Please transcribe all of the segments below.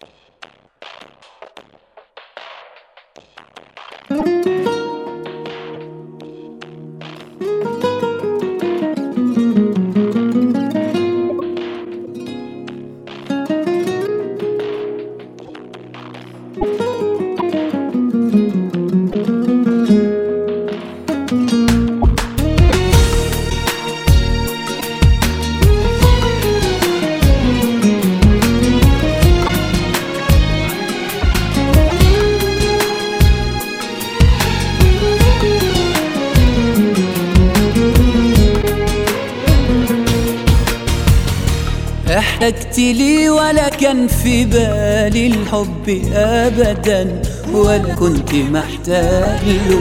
احتجت لي ولا كان في بالي الحب ابدا ولا كنت محتاج له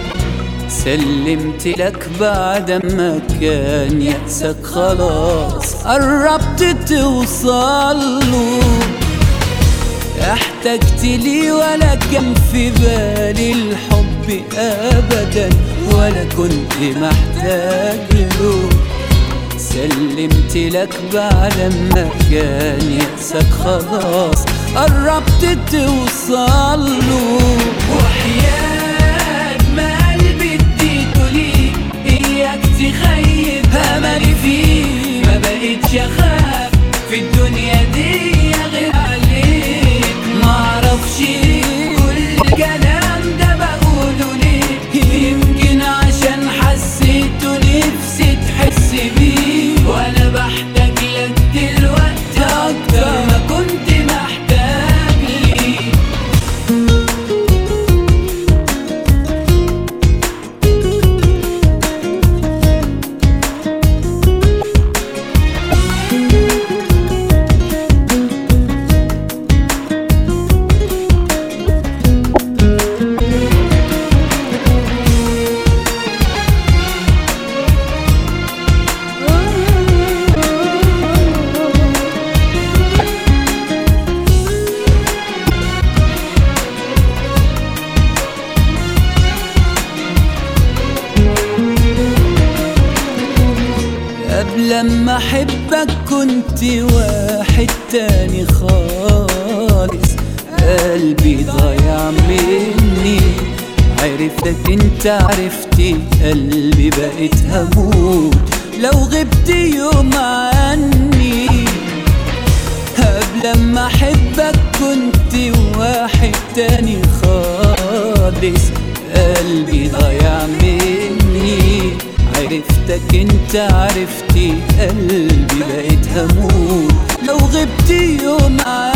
سلمت لك بعد ما كان يأسك خلاص قربت توصل له احتجت لي ولا كان في بالي الحب ابدا ولا كنت محتاج له سلمت لك بعد ما كان يأسك خلاص قربت توصل له وحياة ما قلبي اديته ليك اياك تخيب املي فيه ما بقتش اخاف في الدنيا دي غير عليك معرفش كل الكلام ده بقوله ليه يمكن عشان حسيته نفسي تحس بيه وانا بحتاج لك دلوقتي اكتر ما كنت محتاج ليه قبل ما احبك كنت واحد تاني خالص قلبي ضايع مني عرفتك انت عرفتي قلبي بقيت هموت لو غبت يوم عني قبل ما احبك كنت واحد تاني خالص قلبي ضايع مني عرفتك انت عرفتي قلبي بقيت هموت لو غبت يوم عني